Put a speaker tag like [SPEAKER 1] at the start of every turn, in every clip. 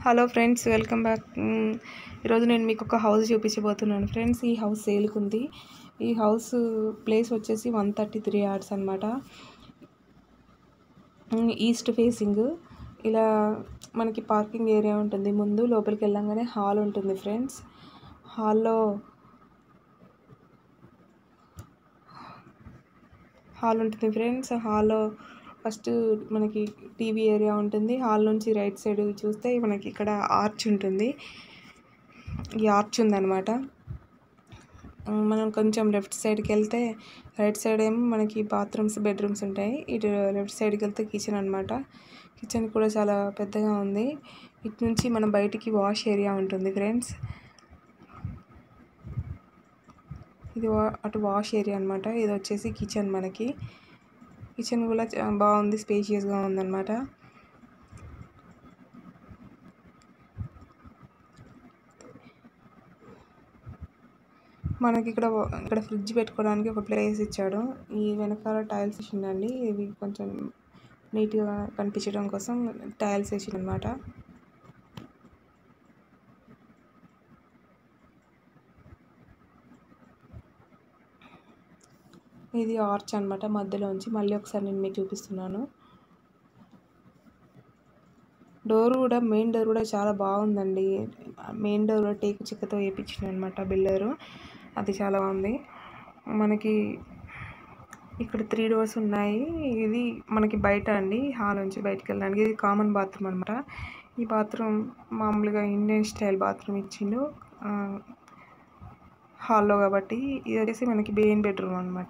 [SPEAKER 1] Hello friends welcome back మ్, ఈరోజు నేను మీకు ఒక హౌస్ చూపించబోతున్నాను ఫ్రెండ్స్ ఈ హౌస్ సేల్కి ఉంది ఈ హౌస్ ప్లేస్ వచ్చేసి వన్ థర్టీ త్రీ యార్డ్స్ అనమాట ఈస్ట్ ఫేసింగ్ ఇలా మనకి పార్కింగ్ ఏరియా ఉంటుంది ముందు లోపలికి వెళ్ళంగానే హాల్ ఉంటుంది ఫ్రెండ్స్ హాల్లో హాల్ ఉంటుంది ఫ్రెండ్స్ హాల్లో ఫస్ట్ మనకి టీవీ ఏరియా ఉంటుంది హాల్ నుంచి రైట్ సైడ్ చూస్తే మనకి ఇక్కడ ఆర్చ్ ఉంటుంది ఈ ఆర్చ్ ఉందన్నమాట మనం కొంచెం లెఫ్ట్ సైడ్కి వెళ్తే రైట్ సైడ్ ఏమో మనకి బాత్రూమ్స్ బెడ్రూమ్స్ ఉంటాయి ఇటు లెఫ్ట్ సైడ్కి వెళ్తే కిచెన్ అనమాట కిచెన్ కూడా చాలా పెద్దగా ఉంది ఇటు నుంచి మనం బయటికి వాష్ ఏరియా ఉంటుంది ఫ్రెండ్స్ ఇది వా- అటు వాష్ ఏరియా అనమాట ఇది వచ్చేసి కిచెన్ మనకి కిచెన్ కూడా చా- బాగుంది స్పేషియస్గా ఉందన్నమాట మనకి ఇక్కడ వ- ఇక్కడ ఫ్రిడ్జ్ పెట్టుకోవడానికి ఒక ప్లేస్ ఇచ్చాడు ఈ వెనకాల టైల్స్ వేసిండండి ఇవి కొంచెం నీట్గా కనిపించడం కోసం టైల్స్ వేసిండు అనమాట ఇది ఆర్చ్ అనమాట మధ్యలోంచి మళ్ళీ ఒకసారి నేను మీకు చూపిస్తున్నాను డోర్ కూడా మెయిన్ డోర్ కూడా చాలా బాగుందండి మెయిన్ డోర్ కూడా టేకు చెక్కతో వేయించిన అనమాట బిల్లరు అది చాలా బాగుంది మనకి ఇక్కడ త్రీ డోర్స్ ఉన్నాయి ఇది మనకి బయట అండి హాల్ నుంచి బయటకు వెళ్ళడానికి ఇది కామన్ బాత్రూమ్ అనమాట ఈ బాత్రూమ్ మామూలుగా ఇండియన్ స్టైల్ బాత్రూమ్ ఇచ్చిండు ఆ, హాల్లో కాబట్టి ఇది వచ్చేసి మనకి మెయిన్ బెడ్రూమ్ అనమాట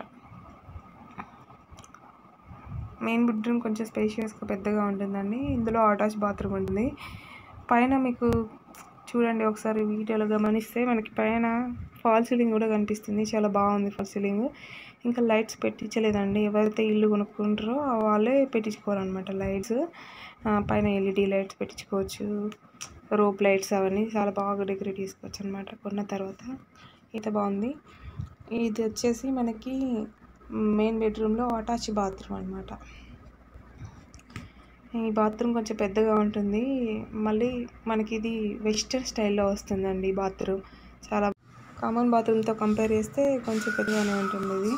[SPEAKER 1] మెయిన్ బెడ్రూమ్ కొంచెం స్పేషియస్గా పెద్దగా ఉంటుందండి ఇందులో అటాచ్ బాత్రూమ్ ఉంటుంది పైన మీకు చూడండి ఒకసారి వీడియోలో గమనిస్తే మనకి పైన ఫాల్ సీలింగ్ కూడా కనిపిస్తుంది చాలా బాగుంది ఫాల్ సీలింగ్ ఇంకా లైట్స్ పెట్టించలేదండి ఎవరైతే ఇల్లు కొనుక్కుంటారో వాళ్ళే పెట్టించుకోవాలన్నమాట లైట్స్ పైన ఎల్ఈడి లైట్స్ పెట్టించుకోవచ్చు రోప్ లైట్స్ అవన్నీ చాలా బాగా డెకరేట్ చేసుకోవచ్చు అనమాట కొన్న తర్వాత ఇంత బాగుంది ఇది వచ్చేసి మనకి మెయిన్ బెడ్రూమ్లో అటాచ్ బాత్రూమ్ అనమాట ఈ బాత్రూమ్ కొంచెం పెద్దగా ఉంటుంది మళ్ళీ మనకి ఇది వెస్టర్న్ స్టైల్లో వస్తుందండి ఈ బాత్రూమ్ చాలా కామన్ బాత్రూమ్తో కంపేర్ చేస్తే కొంచెం పెద్దగానే ఉంటుంది ఇది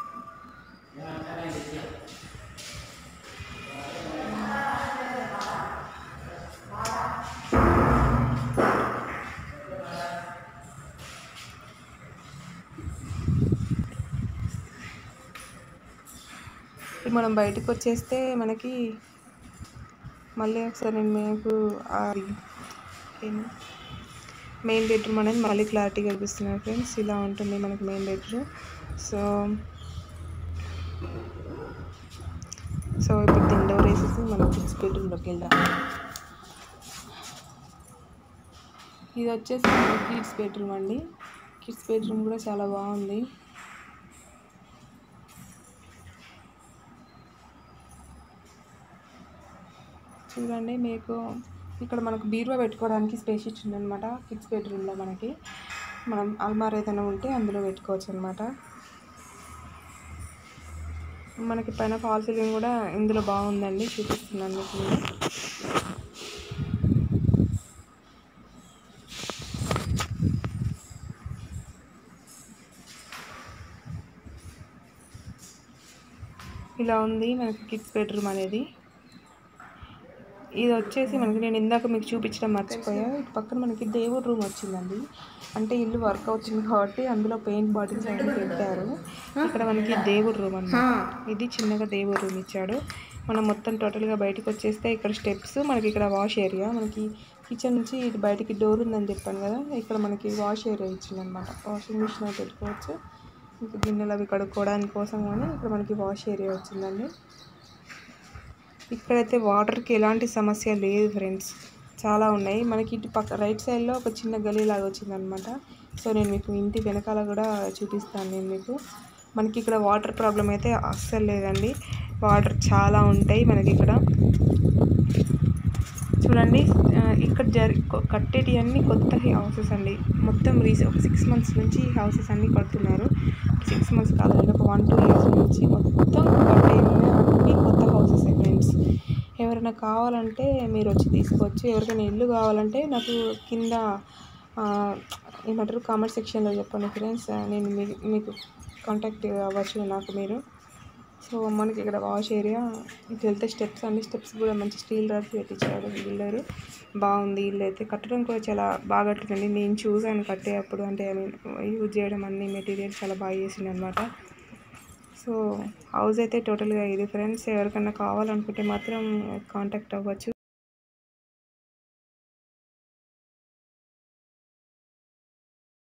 [SPEAKER 1] ఇప్పుడు మనం బయటకు వచ్చేస్తే మనకి మళ్ళీ ఒకసారి నేను మీకు అది ఏమి మెయిన్ బెడ్రూమ్ అనేది మళ్ళీ క్లారిటీగా కనిపిస్తున్నాయి ఫ్రెండ్స్ ఇలా ఉంటుంది మనకి మెయిన్ బెడ్రూమ్ సో సో ఇప్పుడు దీని డోర్ వేసేసి మనం కిడ్స్ బెడ్రూమ్లోకి వెళ్దాం ఇది వచ్చేసి కిడ్స్ బెడ్రూమ్ అండి కిడ్స్ బెడ్రూమ్ కూడా చాలా బాగుంది చూడండి మీకు ఇక్కడ మనకు బీరువా పెట్టుకోవడానికి స్పేస్ ఇచ్చింది అనమాట కిడ్స్ బెడ్రూమ్లో మనకి మనం అల్మార్ ఏదైనా ఉంటే అందులో పెట్టుకోవచ్చు అనమాట మనకి పైన ఫాల్ సీలింగ్ కూడా ఇందులో బాగుందండి చూపిస్తున్నాను మీకు నేను. ఇలా ఉంది మనకి కిడ్స్ బెడ్రూమ్ అనేది ఇది వచ్చేసి మనకి నేను ఇందాక మీకు చూపించడం మర్చిపోయా ఇటు పక్కన మనకి దేవుడు రూమ్ వచ్చిందండి అంటే ఇల్లు వర్క్ అవుతుంది కాబట్టి అందులో పెయింట్ బాటిల్స్ అన్ని పెట్టారు ఇక్కడ మనకి దేవుడు రూమ్ అన్నమాట ఇది చిన్నగా దేవుడు రూమ్ ఇచ్చాడు మనం మొత్తం టోటల్గా బయటకు వచ్చేస్తే ఇక్కడ స్టెప్స్ మనకి ఇక్కడ వాష్ ఏరియా మనకి కిచెన్ నుంచి ఇటు బయటికి డోర్ ఉందని చెప్పాను కదా ఇక్కడ మనకి వాష్ ఏరియా ఇచ్చిందనమాట వాషింగ్ మిషన్ అవి పెట్టుకోవచ్చు ఇంకా గిన్నెలు అవి కడుక్కోవడానికి కోసం కానీ ఇక్కడ మనకి వాష్ ఏరియా వచ్చిందండి ఇక్కడైతే వాటర్కి ఎలాంటి సమస్య లేదు ఫ్రెండ్స్ చాలా ఉన్నాయి మనకి ఇటు పక్క రైట్ సైడ్లో ఒక చిన్న గలీ లాగా వచ్చిందనమాట సో నేను మీకు ఇంటి వెనకాల కూడా చూపిస్తాను నేను మీకు మనకి ఇక్కడ వాటర్ ప్రాబ్లం అయితే అస్సలు లేదండి వాటర్ చాలా ఉంటాయి మనకి ఇక్కడ చూడండి ఆ, ఇక్కడ జరి కొ- కట్టేటివన్నీ కొత్త హౌసెస్ అండి మొత్తం రీసెంట్ ఒక సిక్స్ మంత్స్ నుంచి ఈ హౌసెస్ అన్నీ కడుతున్నారు సిక్స్ మంత్స్ కాదండి ఒక వన్ టూ ఇయర్స్ నుంచి మొత్తం కట్టేవి అన్నీ కొత్త హౌసెస్ ఫ్రెండ్స్ ఎవరైనా కావాలంటే మీరు వచ్చి తీసుకోవచ్చు ఎవరికైనా ఇల్లు కావాలంటే నాకు కింద ఆ, ఏమంటారు కామెంట్ సెక్షన్లో చెప్పండి ఫ్రెండ్స్ నేను మీ- మీకు కాంటాక్ట్ అవ్వచ్చు నాకు మీరు సో మనకి ఇక్కడ వాష్ ఏరియా ఇటు వెళ్తే స్టెప్స్ అన్ని స్టెప్స్ కూడా మంచి స్టీల్ రాడ్స్ పెట్టించాడు బిల్డర్ బాగుంది ఇల్లు అయితే కట్టడం కూడా చాలా బాగా కట్టిందండి నేను చూసాను కట్టేటప్పుడు అంటే ఐ మీన్ యూజ్ చేయడం అన్ని మెటీరియల్ చాలా బాగా చేసింది అనమాట సో హౌస్ అయితే టోటల్గా ఇది ఫ్రెండ్స్ ఎవరికైనా కావాలనుకుంటే మాత్రం కాంటాక్ట్ అవ్వచ్చు